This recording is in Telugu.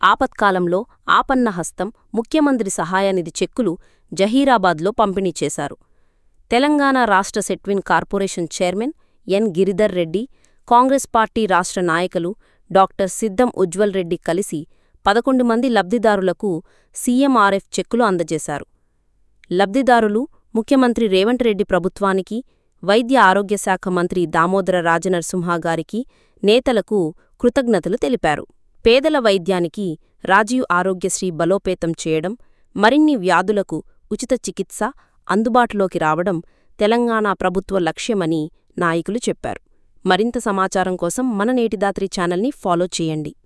ఆపత్కాలంలో ఆపన్న హస్తం ముఖ్యమంత్రి సహాయనిధి చెక్కులు జహీరాబాద్లో పంపిణీ చేశారు తెలంగాణ రాష్ట్ర Setwin corporation chairman N Giridhar Reddy Congress party రాష్ట్ర నాయకులు డాక్టర్ సిద్దం ఉజ్వల్ రెడ్డి కలిసి పదకొండు మంది లబ్ధిదారులకు సీఎంఆర్ఎఫ్ చెక్కులు అందజేశారు లబ్ధిదారులు ముఖ్యమంత్రి రేవంత్ రెడ్డి ప్రభుత్వానికి వైద్య ఆరోగ్య శాఖ మంత్రి దామోదర రాజనరసింహ గారికి నేతలకు కృతజ్ఞతలు తెలిపారు పేదల వైద్యానికి రాజీవ్ ఆరోగ్యశ్రీ బలోపేతం చేయడం మరిన్ని వ్యాధులకు ఉచిత చికిత్స అందుబాటులోకి రావడం తెలంగాణ ప్రభుత్వ లక్ష్యమని నాయకులు చెప్పారు మరింత సమాచారం కోసం మన నేటిదాత్రి ఛానల్ని ఫాలో చేయండి